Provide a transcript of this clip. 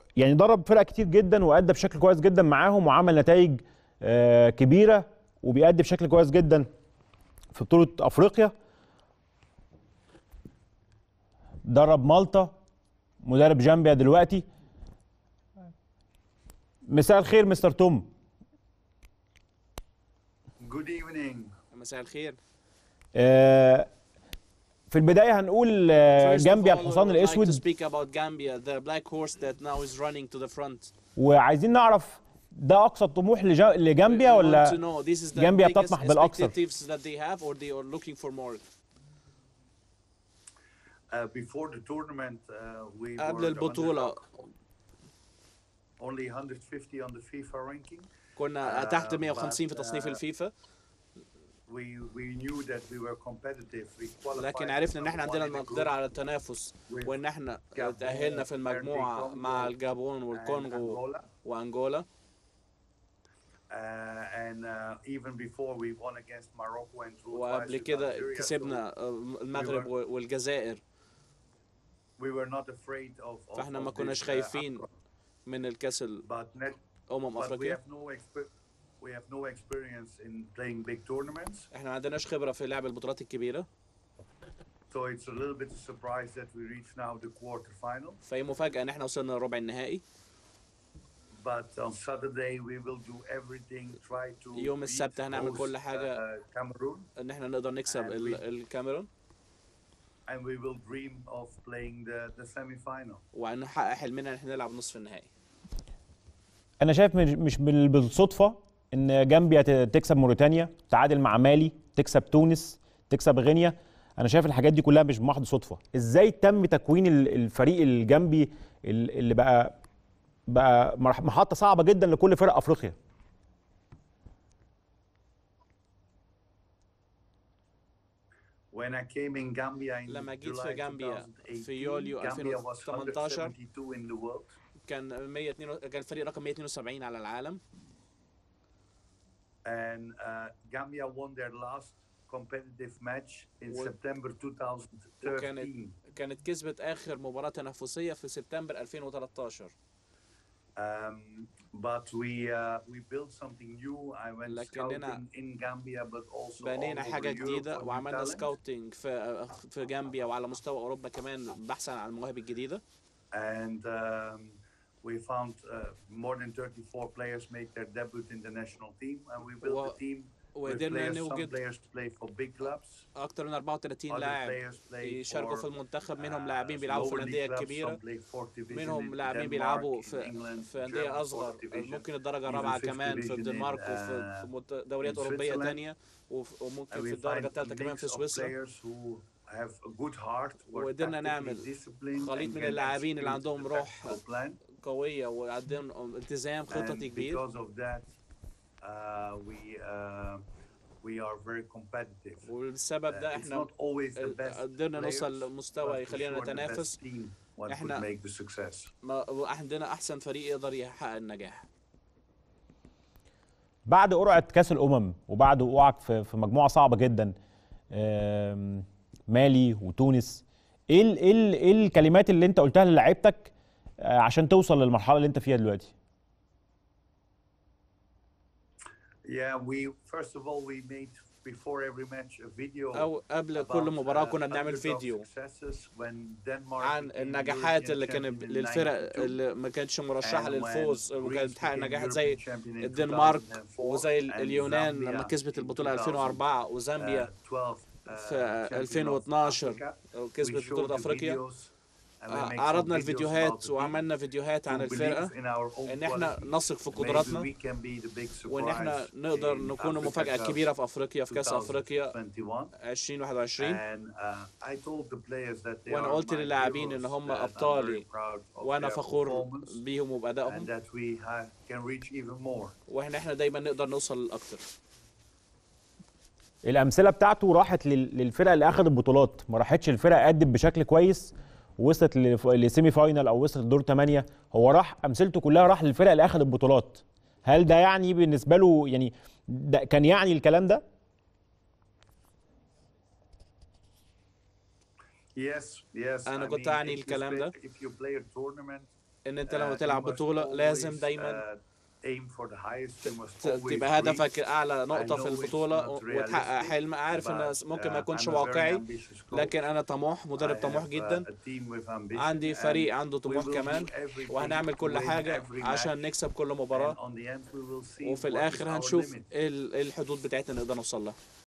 يعني درب فرق كتير جدا وادى بشكل كويس جدا معاهم وعمل نتائج آه، كبيره وبيأدي بشكل كويس جدا في بطوله افريقيا درب مالطا مدرب جامبيا دلوقتي مساء الخير مستر توم Good evening. مساء الخير آه، في البدايه هنقول آه، First of جامبيا all, الحصان I would like to الاسود speak about Gambia, the black horse that now is running to the front. وعايزين نعرف ده اقصى الطموح لجا- لجامبيا We want to ولا know, this is the جامبيا biggest بتطمح بالأكثر. expectations that they have or they are looking for more. Uh, before the tournament, uh, we قبل were البطولة underdog, only 150 on the FIFA ranking. كنا Uh, تحت 150 في but, تصنيف uh, الفيفا We we knew that we were competitive. We qualified لكن عرفنا ان احنا number عندنا one in the المقدرة group على التنافس with وان احنا Gabon تأهلنا في and المجموعة the مع Congo الجابون and والكونغو Angola. وانجولا Uh, and uh, even before we won against Morocco and drew twice وقبل with كده Algeria. كسبنا المغرب والجزائر So we were not afraid of. of فاحنا of ما كناش this, uh, خايفين AFCON. من الكاس But net الامم But we افريقيا have no exper- we have no experience in playing big tournaments, احنا ما عندناش خبرة في لعب البطولات الكبيرة so it's a little bit a surprise that we reach now the quarterfinal. فهي مفاجأة ان احنا وصلنا لربع النهائي But on Saturday we will do everything, try to يوم السبت beat هنعمل host, كل حاجة. uh, Cameroon, ان احنا نقدر نكسب And ال- we- الكاميرون and we will dream of playing the the semi-final. ونحقق حلمنا ان احنا نلعب نصف النهائي انا شايف مش مش بال- بالصدفه ان جامبيا ت- تكسب موريتانيا تعادل مع مالي تكسب تونس تكسب غينيا انا شايف الحاجات دي كلها مش بمحض صدفه ازاي تم تكوين ال- الفريق الجنبي ال- اللي بقى بقى مرح- محطه صعبه جدا لكل فرق افريقيا When I came in Gambia in لما جيت July في جامبيا 2018, في يوليو Gambia was 2018 172 in the world. كان 102 كان الفريق رقم 172 على العالم and uh, Gambia won their last competitive match in و- September 2013. وكانت كانت كسبت اخر مباراة تنافسية في سبتمبر 2013 Um, but we uh, we built something new. I went لكننا scouting in Gambia, but also all بنينا over حاجة Europe جديدة for new وعملنا talent. سكاوتنج في في جامبيا وعلى مستوى اوروبا كمان بحثا عن المواهب الجديدة And um, we found uh, more than 34 players made their debut in the national team, and we built و- a team with وقدرنا players. Some نوجد players play for big clubs, اكتر من 34 other لاعب players play يشاركوا في for المنتخب منهم uh, لاعبين بيلعبوا في lower الانديه league clubs, الكبيره some play fourth division منهم in لاعبين Denmark, بيلعبوا in في England, في German انديه اصغر fourth division. ممكن الدرجه even الرابعه fifth كمان في division in, الدنمارك وفي uh, في مت- دوريات in اوروبيه Switzerland. تانية وف- And وممكن we في الدرجه find الثالثه كمان في mix of سويسرا players who have a good heart, who are وقدرنا tactically نعمل disciplined خليط and من can اللاعبين اللي execute عندهم the روح tactical plan. قويه وعندهم التزام خططي And كبير because of that, uh, we uh, we are very competitive. والسبب Uh, ده it's احنا not always the best قدرنا نوصل players, لمستوى but for يخلينا sure the نتنافس best team what إحنا- could make the success. ما عندنا احسن فريق يقدر يحقق النجاح بعد قرعه كاس الامم وبعد وقوعك في في مجموعه صعبه جدا آم، مالي وتونس ايه ال- ايه ال- ايه الكلمات اللي انت قلتها للاعيبتك آه، عشان توصل للمرحله اللي انت فيها دلوقتي Yeah, we first of all we made before every match a video او قبل about, كل مباراه uh, كنا بنعمل underdog فيديو successes when Denmark عن became النجاحات European اللي كانت champion in للفرق 92. اللي ما كانتش مرشحه And when للفوز Greece وكانت بتحقق became نجاحات European زي champion in الدنمارك 2004 وزي and اليونان Zambia لما كسبت in البطوله 2000, 2004 uh, وزامبيا 12 uh, في champion of 2012 Africa. وكسبت We showed بطوله the افريقيا videos and we آه، make some عرضنا videos about الفيديوهات the team وعملنا فيديوهات عن to believe الفرقه in our own ان احنا quality. نثق في Maybe قدراتنا we can be the big وان احنا surprise نقدر in نكون Africa مفاجاه Cup كبيره في افريقيا في كاس افريقيا 2021. 2021 And uh, I told the players that they وانا are قلت my للاعبين ان heroes هم and I'm very ابطالي proud of وانا their فخور performance بيهم وبادائهم and that we ha- can reach even more. واحنا احنا دايما نقدر نوصل لاكتر الامثله بتاعته راحت لل- للفرق اللي اخذت بطولات ما راحتش الفرق ادت بشكل كويس وصلت لف- لسيمي فاينال او وصلت لدور 8 هو راح امثلته كلها راح للفرق اللي اخذت بطولات هل ده يعني بالنسبه له يعني ده كان يعني الكلام ده Yes, yes. أنا I كنت mean, أعني if you الكلام play- ده. If you play a tournament ان انت Uh, لما you تلعب must بطولة لازم always, دايما uh, aim for the highest. You must ت- always تبقى reach. هدفك اعلى I نقطة في know it's البطولة not وتحقق realistic, حلم عارف ان but, ممكن ما uh, يكونش I'm a very واقعي ambitious coach. لكن انا طموح I مدرب طموح have, uh, جدا a team with ambition عندي and فريق عنده we طموح will do كمان everything وهنعمل to كل win حاجة every عشان match. نكسب كل And مباراة on the end we will see وفي what is الاخر our هنشوف limit. ايه ال- إيه الحدود بتاعتنا نقدر نوصل لها